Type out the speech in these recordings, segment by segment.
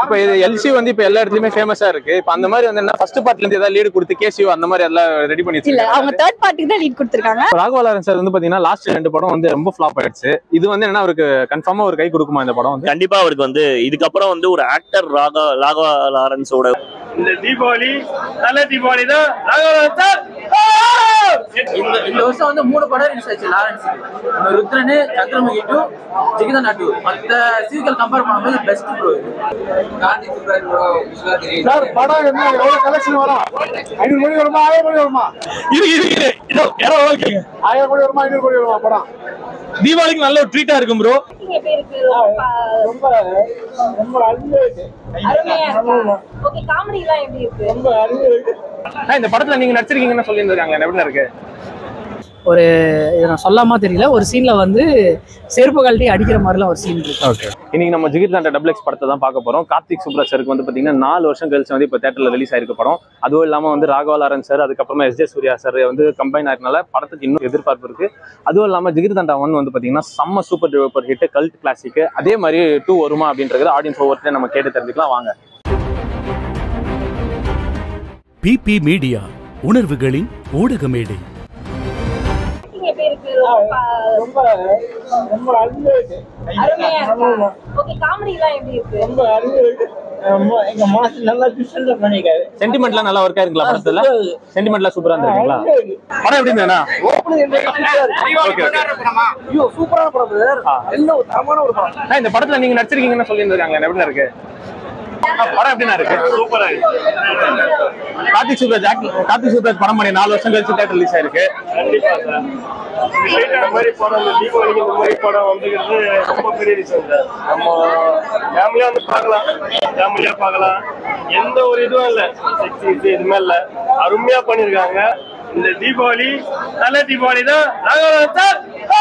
இப்போ எல்சி வந்து இப்போ எல்லா இடத்துலயுமே ஃபேமஸா இருக்கு இப்போ அந்த மாதிரி வந்து என்ன ஃபர்ஸ்ட் பார்ட்ல இருந்து ஏதாவது லீடு கொடுத்து கேசியோ அந்த மாதிரி எல்லாம் ரெடி பண்ணி இல்ல அவங்க வச்சிருக்காங்க தேர்ட் பார்ட்டிக்கு தான் லீட் கொடுத்துருக்காங்க ராகவலாரன் சார் வந்து பாத்தீங்கன்னா லாஸ்ட் ரெண்டு படம் வந்து ரொம்ப ஃபிளாப் ஆயிடுச்சு இது வந்து என்ன அவருக்கு கன்ஃபார்மா ஒரு கை கொடுக்குமா இந்த படம் வந்து கண்டிப்பா அவருக்கு வந்து இதுக்கப்புறம் வந்து ஒரு ஆக்டர் ராகா ராகவா லாரன்ஸோட இந்த தீபாவளி நல்ல தீபாவளி தான் ராகவன் சார் இந்த இந்த வருஷம் வந்து மூணு படம் ரிலீஸ் ஆச்சு லாரன்ஸ் ஒன்று ருத்ரனு சந்திரமுகி டூ ஜிகிதனா டூ மற்ற சீரியல் கம்பேர் பண்ணும்போது best bro Karthik Subbaraj bro Viswa sir படம் என்ன எவ்வளவு கலெக்ஷன் வரும் ஐநூறு கோடி வருமா ஆயிரம் கோடி வருமா இருக்கு இருக்கு இதோ யாரோ கேளுங்க ஆயிரம் கோடி வருமா ஐநூறு கோடி வருமா படம் தீபாவளிக்கு நல்ல ஒரு ட்ரீட்டா இருக்கும் ப்ரோ எப்படி இருக்கு ரொம்ப ரொம்ப அருமையா இருக்கு அருமையா இருக்கு ஓகே காமெடி எல்லாம் எப்படி இருக்கு ரொம்ப அருமையா இருக்கு ஆ, இந்த படத்துல நீங்க நடிச்சிருக்கீங்கன்னு சொல்லியிருந்தாங்க எப்படி இருக்கு ஒரு இதை நான் சொல்லாமா தெரியல ஒரு சீன்ல வந்து செருப்பு கழட்டி அடிக்கிற மாதிரிலாம் ஒரு சீன் இருக்கு ஓகே இன்னைக்கு நம்ம ஜிகிர் தாண்டா டபுள் எக்ஸ் படத்தை தான் பார்க்க போறோம் கார்த்திக் சுப்ராஜ் சருக்கு வந்து பாத்தீங்கன்னா நாலு வருஷம் கழிச்சு வந்து இப்போ தேட்டர்ல ரிலீஸ் ஆயிருக்க படம் அதுவும் இல்லாம வந்து ராகவலாரன் சார் அதுக்கப்புறமா எஸ் ஜே சூர்யா சார் வந்து கம்பைன் ஆயிருக்கனால படத்துக்கு இன்னும் எதிர்பார்ப்பு இருக்கு அதுவும் இல்லாம ஜிகிர் தாண்டா ஒன் வந்து பாத்தீங்கன்னா செம்ம super duper hit cult classic அதே மாதிரி டூ வருமா அப்படின்றது ஆடியன்ஸ் ஒவ்வொருத்தையும் நம்ம கேட்டு தெரிஞ்சுக்கலாம் வாங்க பிபி மீடியா உணர்வுகளின் ஊடக மேடை எப்படி இருக்கு ரொம்ப ரொம்ப அருமையா இருக்கு அருமையா இருக்கு ஓகே காமெடி எல்லாம் எப்படி இருக்கு ரொம்ப அருமையா இருக்கு ஆமா, எங்க மாஸ்டர் நல்லா டிஃபரெண்டா பண்ணிருக்காரு சென்டிமெண்ட்லாம் நல்லா ஒர்க் ஆயிருங்களா படத்துல சென்டிமெண்ட்லாம் சூப்பரா இருந்திருக்குங்களா அருமையா இருக்கு. படம் எப்படி இருந்ததுண்ணா ஓப்பனிங் ஐயோ சூப்பரான படம் பிரதர் நல்ல ஒரு தரமான ஒரு படம் ஆ, இந்த படத்துல நீங்க நடிச்சிருக்கீங்கன்னு சொல்லியிருந்தாங்க எப்படி இருக்கு ஆ, படம் எப்படிண்ணா இருக்கு சூப்பரா கார்த்திக் சுப்ராஜ் act- கார்த்திக் சுப்ராஜ் படம் பண்ணி நாலு வருஷம் கழிச்சு தேட்டர் ரிலீஸ் ஆயிருக்கு கண்டிப்பா சார் ரிலேட்டான மாதிரி படம் இந்த தீபாவளிக்கு இந்த மாதிரி படம் வந்துக்கிறது ரொம்ப பெரிய விஷயம் சார் நம்ம ஃபேமிலியா வந்து பார்க்கலாம் ஃபேமிலியா பார்க்கலாம் எந்த ஒரு இதுவும் இல்லை செக்ஸ் எதுவுமே இல்லை அருமையா பண்ணியிருக்காங்க இந்த தீபாவளி நல்ல தீபாவளி தான் ராகவன் சார்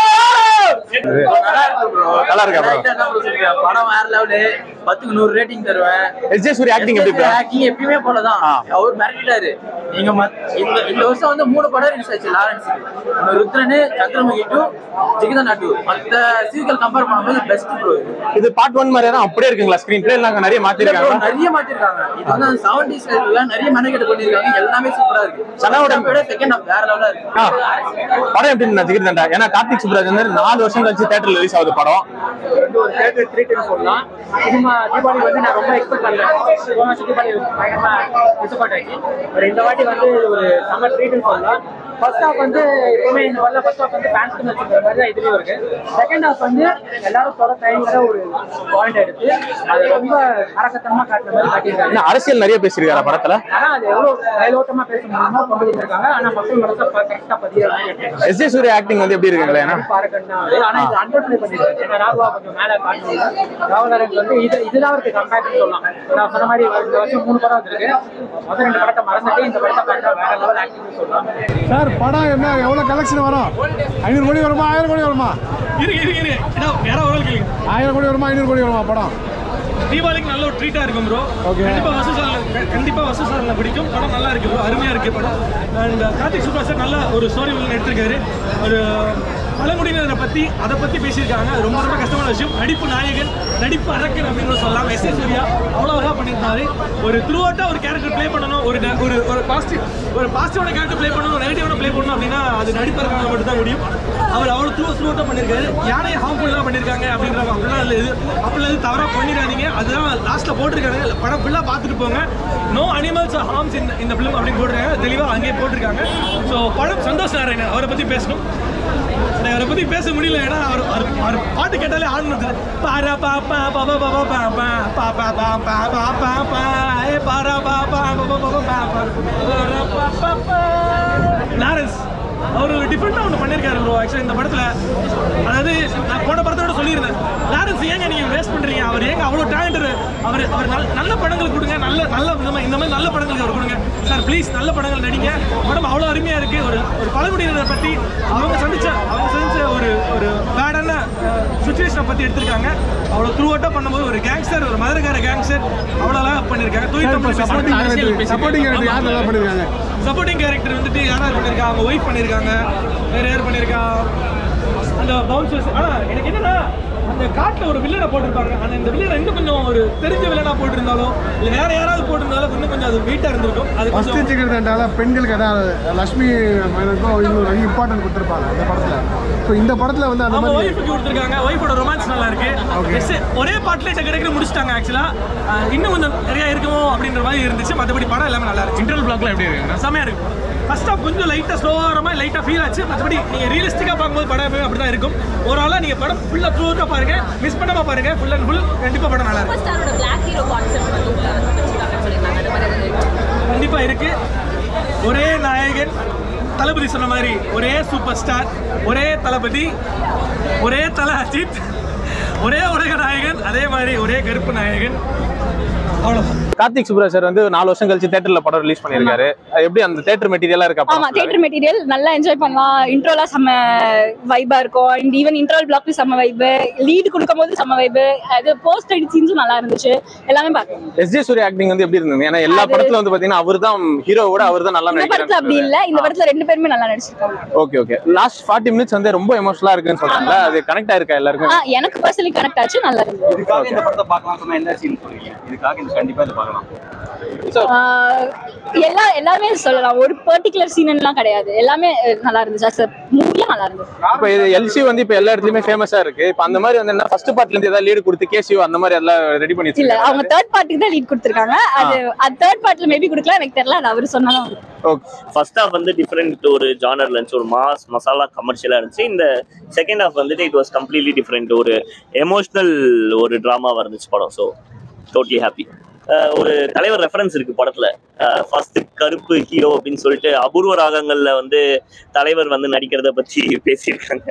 நல்லா இருக்கா bro? படம் வேற லெவலு பத்துக்கு நூறு ரேட்டிங் தருவேன் எஸ் ஜே சூர்யா ஆக்டிங் எப்படி bro? ஆக்டிங் எப்பயுமே போலதான் ஆ. அவர் மிரட்டிட்டாரு நீங்க மத்- இந்த இந்த வருஷம் வந்து மூணு படம் ரிலீஸ் ஆச்சு லாரன்ஸ் ஒன்று ருத்ரனு சந்திரமுகி டூ ஜிகிதனா டூ மற்ற சீரியல் கம்பேர் பண்ணும்போது பெஸ்ட் ப்ரோ இது பார்ட் ஒன் மாதிரி தான் அப்படியே இருக்குங்களா ஸ்கிரீன் பிளே நாங்க நிறைய மாத்திருக்காங்க நிறைய மாத்திருக்காங்க இது வந்து செவன்டி ஸ்டைல நிறைய மெனக்கெட்டு பண்ணிருக்காங்க எல்லாமே சூப்பரா இருக்கு சனாவோட- விட செகண்ட் ஆஃப் வேற லெவலா இருக்கு ஆ, படம் எப்படி இருந்தா ஜிகிர் தண்டா ஏன்னா கார்த்திக் சுப்ராஜ் வந்து நாலு வருஷம் கழிச்சு தேட்டர்ல ரிலீஸ் ஆகுது படம் வந்து ஒரு தேட்டர் ட்ரீட்னு சொல்லலாம் சினிமா தீபாவளி வந்து நான் ரொம்ப எக்ஸ்பெக்ட் பண்ணல போன வருஷம் தீபாவளி பயங்கரமா டிசப்பாயிண்ட் ஆச்சு ஒரு இந்த வாட்டி வந்து ஒரு செம்ம ட்ரீட்னு சொல்லலாம் ஃபர்ஸ்ட் ஹாஃப் வந்து எப்பவுமே இந்த வரல ஃபர்ஸ்ட் ஹாஃப் வந்து ஃபேன்ஸ் வச்சுக்கிற மாதிரி தான் இதுலயும் இருக்கு செகண்ட் ஹாஃப் வந்து எல்லாரும் சொல்ல டைம்ல ஒரு பாயிண்ட் எடுத்து அது ரொம்ப அரக்கத்தனமா காட்டுற மாதிரி காட்டியிருக்காங்க ஏன்னா அரசியல் நிறைய பேசியிருக்காரு படத்துல ஆனா அது எவ்வளவு மேலோட்டமா பேச முடியுமோ கொண்டு வந்திருக்காங்க ஆனா மக்கள் மனசை கரெக்டா பதிய எஸ் ஜே சூர்யா ஆக்டிங் வந்து எப்படி இருக்குங்களா ஏன்னா ஆனா இது அண்டர் பிளே பண்ணிருக்காரு ஏன்னா ராகுவா கொஞ்சம் மேல காட்டணும் ராகுலரன் வந்து இது இதுதான் அவருக்கு கம்பேக்ட் சொல்லலாம் நான் சொன்ன மாதிரி இந்த வருஷம் மூணு படம் வந்திருக்கு முதல் ரெண்டு படத்தை மறந்துட்டு இந்த படத்தை பார்த்தா வேற லெவல் ஆக்டிங் சொல்லலாம் சார் படம் என்ன எவ்வளவு கலெக்ஷன் வரும் ஐநூறு கோடி வருமா ஆயிரம் கோடி வருமா இருக்கு இருக்கு இருக்கு இதோ யாரோ ஒரு கேளுங்க ஆயிரம் கோடி வருமா ஐநூறு கோடி வருமா படம் தீபாவளிக்கு நல்ல ஒரு ட்ரீட்டா இருக்கும் ப்ரோ Okay. கண்டிப்பா வசூல் சார் கண்டிப்பா வசூல் சார் பிடிக்கும் படம் நல்லா இருக்கு ப்ரோ அருமையா இருக்கு படம் அண்ட் கார்த்திக் சுப்ரா சார் நல்ல ஒரு ஸ்டோரி உள்ள எடுத்திருக்காரு ஒரு பழங்குடியினரை பத்தி அதை பத்தி பேசியிருக்காங்க அது ரொம்ப ரொம்ப கஷ்டமான விஷயம் நடிப்பு நாயகன் நடிப்பு அரக்கன் அப்படின்னு சொல்லலாம் எஸ் ஏ சூர்யா அவ்வளோ அழகா பண்ணியிருந்தாரு ஒரு த்ரூ ஒரு கேரக்டர் ப்ளே பண்ணணும் ஒரு ந- ஒரு ஒரு பாசிட்டிவ் ஒரு பாசிட்டிவான கேரக்டர் ப்ளே பண்ணணும் நெகட்டிவான ப்ளே பண்ணணும் அப்படின்னா அது நடிப்பதற்காக மட்டும் தான் முடியும் அவர் அவ்வளோ த்ரூ த்ரூ பண்ணியிருக்காரு யானையை ஹார்ம்ஃபுல்லாக பண்ணியிருக்காங்க அப்படின்ற அப்படிலாம் இல்லை இது அப்படிலாம் இது தவறாக பண்ணிடாதீங்க அதுதான் லாஸ்ட்டில் போட்டிருக்காங்க படம் ஃபுல்லாக பார்த்துட்டு போங்க நோ அனிமல்ஸ் ஹார்ம்ஸ் இந்த இந்த ஃபிலிம் அப்படின்னு போட்டிருக்காங்க தெளிவாக அங்கேயே போட்டிருக்காங்க ஸோ படம் சந்தோஷ் நாராயணன் அவரை பற்றி பேசணும் எனக்கு அவரை பற்றி பேச முடியல ஏன்னா அவர் அவர் அவர் பாட்டு கேட்டாலே ஆடணும் பாரா பாப்பா பாபா பாபா பாப்பா பாப்பா பாப்பா பாப்பா பா ஏ பாரா பாப்பா பாபா பாபா பாப்பா பாரா பாப்பா லாரன்ஸ் அவர் ஒரு டிஃப்ரெண்டாக ஒன்று பண்ணியிருக்காரு ப்ரோ ஆக்சுவலாக இந்த படத்தில் அதாவது நான் போன படத்தோட சொல்லியிருந்தேன் லாரன்ஸ் ஏங்க நீங்கள் வேஸ்ட் பண்ணுறீங்க அவர் ஏங்க அவ்வளோ டேலண்ட் அவர் அவர் நல்ல நல்ல படங்கள் கொடுங்க நல்ல நல்ல இந்த மாதிரி இந்த மாதிரி நல்ல படங்களுக்கு அவர் கொடுங்க சார் ப்ளீஸ் நல்ல படங்கள் நடிங்க படம் அவ்வளோ அருமையாக இருக்குது ஒரு ஒரு பழங்குடியினரை பற்றி அவங்க சந்திச்ச அவங்க சந்திச்ச ஒரு ஒரு பேடான சுச்சுவேஷனை பற்றி எடுத்திருக்காங்க அவ்வளோ த்ரூ அவுட்டாக பண்ணும்போது ஒரு கேங்ஸ்டர் ஒரு மதுரக்கார கேங்ஸ்டர் அவ்வளோ அழகாக பண்ணியிருக்காங்க தூய் Tamil supporting character supporting character யார் நல்லா பண்ணிருக்காங்க சப்போர்ட்டிங் கேரக்டர் வந்துட்டு யார் யார் பண்ணியிருக்கா அவங்க ஒய்ஃப் பண்ணியிருக்காங்க வேற யார் பண்ணியிருக்கா அந்த பவுன்சர்ஸ் ஆனா எனக்கு என்னன்னா அந்த காட்டுல ஒரு வில்லனை போட்டிருப்பாங்க ஆனா இந்த வில்லனை இன்னும் கொஞ்சம் ஒரு தெரிஞ்ச வில்லனா போட்டிருந்தாலோ இல்ல வேற யாராவது போட்டிருந்தாலும் இன்னும் கொஞ்சம் அது வெயிட்டா இருந்திருக்கும் அது ஃபர்ஸ்ட் கொஞ்சம் ஜிகிருதண்டால பெண்களுக்கு அதாவது லக்ஷ்மி மேனனுக்கும் இவங்க நிறைய இம்பார்ட்டன்ட் கொடுத்துருப்பாங்க இந்த படத்துல ஸோ இந்த படத்துல வந்து அந்த அவங்க மாதிரி ஒய்ஃபுக்கு கொடுத்துருக்காங்க ஒய்ஃபோட ரொமான்ஸ் நல்லா இருக்கு Yes, ஒரே பாட்டுல டக்கு முடிச்சிட்டாங்க ஆக்சுவலா இன்னும் கொஞ்சம் நிறைய இருக்குமோ அப்படின்ற மாதிரி இருந்துச்சு மற்றபடி படம் எல்லாமே நல்லா இருக்கு இன்டர்வல் பிளாக்ல எப்படி இருக்கு செமையா இருக்கு ஃபர்ஸ்ட் ஆஃப் கொஞ்சம் லைட்டா ஸ்லோவா வர மாதிரி லைட்டா ஃபீல் ஆச்சு மற்றபடி நீங்க ரியலிஸ்டிக்கா பார்க்கும்போது படம் எப்பவுமே அப்படிதான் இருக்கும் ஒரு ஆளா நீங்க படம் ஃபுல்லா த்ரூட்டா பாருங்க மிஸ் பண்ணாம பாருங்க ஃபுல் அண்ட் ஃபுல் கண்டிப்பா படம் நல்லா இருக்கு ஸ்டாரோட பிளாக் ஹீரோ கான்செப்ட் வந்து உள்ள வச்சிருக்காங்கன்னு சொல்லியிருக்காங்க அது மாதிரி ஏதாவது இருக்கா? கண்டிப்பா இருக்கு ஒரே நாயகன் தளபதி சொன்ன மாதிரி ஒரே சூப்பர் ஸ்டார் ஒரே தளபதி ஒரே தல அஜித் ஒரே உலக நாயகன் அதே மாதிரி ஒரே கருப்பு நாயகன் அவ்வளவுதான் கார்த்திக் சுப்ராஜ் சார் வந்து நாலு வருஷம் கழிச்சு தேட்டர்ல படம் ரிலீஸ் பண்ணியிருக்காரு அது எப்படி அந்த தேட்டர் மெட்டீரியலா இருக்கா ஆமா படம் தியேட்டர் மெட்டீரியல் நல்லா என்ஜாய் பண்ணலாம் இன்ட்ரோலாம் செம்ம வைபா இருக்கும் அண்ட் ஈவன் இன்ட்ரோல் பிளாக் செம்ம வைபு லீடு கொடுக்கும்போது செம்ம வைபு அது போஸ்ட் எடிட் சீன்ஸும் நல்லா இருந்துச்சு எல்லாமே பார்க்கலாம் எஸ் ஜே சூர்யா ஆக்டிங் வந்து எப்படி இருந்தது ஏன்னா எல்லா அது- படத்துல வந்து பாத்தீங்கன்னா அவர் தான் ஹீரோவோட அவர் தான் நல்லா இந்த படத்துல அப்படி நடிக்கிறாரு இல்ல இந்த படத்துல ரெண்டு பேருமே நல்லா நடிச்சிருக்காங்க okay okay last forty minutes வந்து ரொம்ப எமோஷனலா இருக்குன்னு சொல்றாங்க அது கனெக்ட் ஆயிருக்கா எல்லாருக்கும் ஆ, எனக்கு பர்சனலி கனெக்ட் ஆச்சு நல்லா இருந்தது இதுக்காக இந்த படத்தை பார்க்கலாம் சொன்னா என்ன சீன் சொல்றீங்க இதுக்காக இந்த கண்டிப்பா இதை பார்க்கலாம் ஆ, எல்லா எல்லாமே சொல்லலாம் ஒரு பர்டிகுலர் சீன்லாம் கிடையாது எல்லாமே அஹ், நல்லா இருந்துச்சு சார் மூவியும் நல்லா இருந்துச்சு இப்போ இது எல்சி வந்து இப்போ எல்லா இடத்துலயுமே ஃபேமஸா இருக்கு இப்போ அந்த மாதிரி வந்து என்ன ஃபர்ஸ்ட் பார்ட்ல இருந்து ஏதாவது லீடு கொடுத்து கேசியோ அந்த மாதிரி எல்லாம் ரெடி பண்ணி இல்ல வச்சிருக்காங்க அவங்க தேர்ட் பார்ட்டிக்கு தான் லீட் கொடுத்துருக்காங்க அது அது தேர்ட் பார்ட்ல மேபி கொடுக்கலாம் எனக்கு தெரியல அது அவர் சொன்னாலும் வரும். ஃபர்ஸ்ட் ஹாஃப் வந்து டிஃப்ரெண்ட் ஒரு ஜானர்ல இருந்துச்சு ஒரு மாஸ் மசாலா கமர்ஷியலா இருந்துச்சு இந்த செகண்ட் ஹாஃப் வந்துட்டு இட் வாஸ் கம்ப்ளீட்லி டிஃப்ரெண்ட் ஒரு எமோஷனல் ஒரு ட்ராமாவா இருந்துச்சு படம் ஸோ டோட்லி ஹாப்பி ஒரு தலைவர் ரெஃபரன்ஸ் இருக்கு படத்துல ஃபர்ஸ்ட் கருப்பு ஹீரோ அப்படின்னு சொல்லிட்டு அபூர்வ ராகங்கள்ல வந்து தலைவர் வந்து நடிக்கிறத பத்தி பேசியிருக்காங்க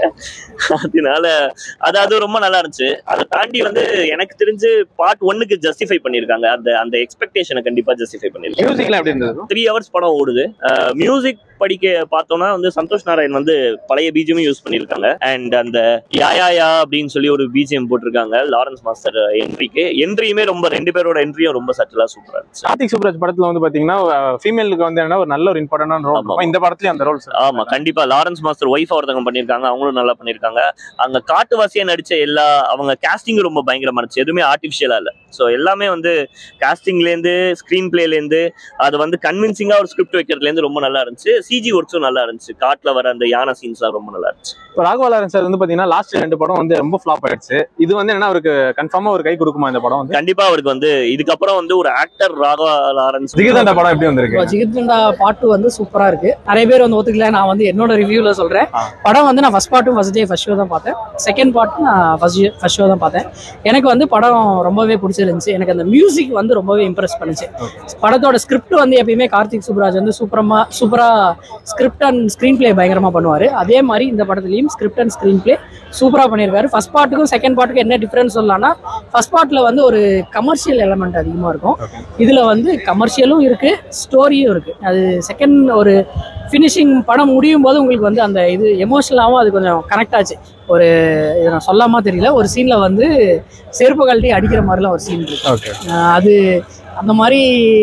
அதனால அது அது ரொம்ப நல்லா இருந்துச்சு அதை தாண்டி வந்து எனக்கு தெரிஞ்சு பார்ட் ஒன்னுக்கு ஜஸ்டிஃபை பண்ணியிருக்காங்க அந்த அந்த எக்ஸ்பெக்டேஷனை கண்டிப்பா ஜஸ்டிஃபை பண்ணியிருக்காங்க மியூசிக்லாம் எப்படி இருந்தது த்ரீ ஹவர்ஸ் படம் ஓடுது மியூசிக் படிக்க பார்த்தோம்னா வந்து சந்தோஷ் நாராயண் வந்து பழைய பிஜிஎம் யூஸ் பண்ணியிருக்காங்க அண்ட் அந்த யா யா யா அப்படின்னு சொல்லி ஒரு பிஜிஎம் போட்டிருக்காங்க லாரன்ஸ் மாஸ்டர் என்ட்ரிக்கு என்ட்ரியுமே ரொம்ப ரெண்டு பேரோட என்ட்ரியும் ரொம்ப சட்டிலா சூப்பரா இருந்துச்சு கார்த்திக் சுப்ராஜ் படத்துல வந்து பாத்தீங்கன்னா ஃபீமேலுக்கு வந்து என்ன ஒரு நல்ல ஒரு இம்பார்ட்டன்டான ரோல் ஆமா. இந்த படத்துலயும் அந்த ரோல் ஆமா கண்டிப்பா லாரன்ஸ் மாஸ்டர் ஒய்ஃப் ஒருத்தவங்க பண்ணியிருக்காங்க அவங்களும் நல்லா பண்ணியிருக்காங்க அங்க காட்டுவாசியா நடிச்ச எல்லா அவங்க casting ரொம்ப பயங்கரமா இருந்துச்சு எதுவுமே ஆர்டிஃபிஷியலா இல்ல ஸோ எல்லாமே வந்து castingல இருந்து ஸ்கிரீன் பிளேல இருந்து அது வந்து கன்வின்சிங்கா ஒரு ஸ்கிரிப்ட் வைக்கிறதுல இருந்து ரொம்ப நல்லா இருந்துச்சு சிஜி ஒர்க்ஸும் நல்லா இருந்துச்சு காட்டுல வர அந்த யானை சீன்ஸ்லாம் ரொம்ப நல்லா இருந்துச்சு இப்போ ராகவலாரன் சார் வந்து பாத்தீங்கன்னா லாஸ்ட் ரெண்டு படம் வந்து ரொம்ப ஃபிளாப் ஆயிடுச்சு இது வந்து என்ன அவருக்கு கன்ஃபார்மா ஒரு கை கொடுக்குமா இந்த படம் வந்து கண்டிப்பா அவருக்கு வந்து இதுக்கப்புறம் வந்து ஒரு ஆக்டர் ராகவா லாரன்ஸ் ஜிகிதண்டா படம் எப்படி வந்திருக்கு ஜிகித்ண்டா பாட்டு வந்து சூப்பரா இருக்கு நிறைய பேர் வந்து ஒத்துக்கல நான் வந்து என்னோட ரிவ்யூல சொல்றேன் படம் வந்து நான் ஃபர்ஸ்ட் பார்ட்டும் ஃபர்ஸ்ட் டே ஃபர்ஸ்ட் ஷோ தான் பார்த்தேன் செகண்ட் பார்ட்டும் நான் ஃபர்ஸ்ட் ஃபர்ஸ்ட் ஷோ தான் பார்த்தேன் எனக்கு வந்து படம் ரொம்பவே பிடிச்சிருந்துச்சு எனக்கு அந்த மியூசிக் வந்து ரொம்பவே இம்ப்ரெஸ் பண்ணுச்சு படத்தோட ஸ்கிரிப்ட் வந்து எப்பயுமே கார்த்திக் சுப்ராஜ் வந்து சூப்பரமா சூப்பரா ஸ்கிரிப்ட் அண்ட் ஸ்க்ரீன் பிளே பயங்கரமா பண்ணுவாரு அதே மாதிரி இந்த படத்துலயும் ஸ்கிரிப்ட் அண்ட் ஸ்க்ரீன் பிளே சூப்பரா பண்ணியிருக்காரு ஃபர்ஸ்ட் பார்ட்டுக்கும் செகண்ட் பார்ட்டுக்கும் என்ன டிஃபரன்ஸ் சொல்லலாம்னா ஃபர்ஸ்ட் பார்ட்ல வந்து ஒரு கமர்ஷியல் எலமெண்ட் அதிகமா இருக்கும் இதுல வந்து கமர்ஷியலும் இருக்கு ஸ்டோரியும் இருக்கு அது செகண்ட் ஒரு ஃபினிஷிங் படம் முடியும் போது உங்களுக்கு வந்து அந்த இது எமோஷனலாகவும் அது கொஞ்சம் கனெக்ட் ஆச்சு ஒரு இதை நான் சொல்லாமா தெரியல ஒரு சீன்ல வந்து செருப்பு கழட்டி அடிக்கிற மாதிரிலாம் ஒரு சீன் இருக்கு ஓகே ஆஹ் அது அந்த மாதிரி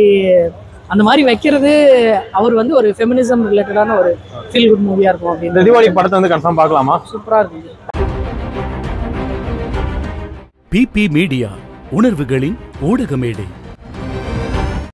அந்த மாதிரி வைக்கிறது அவர் வந்து ஒரு ஃபெமினிசம் ரிலேட்டடான ஒரு ஃபீல் குட் மூவியா இருக்கும் இந்த அப்படின்னு தீபாவளி படத்தை வந்து கன்ஃபார்ம் பார்க்கலாமா சூப்பரா இருந்தது பிபி மீடியா உணர்வுகளின் ஊடக மேடை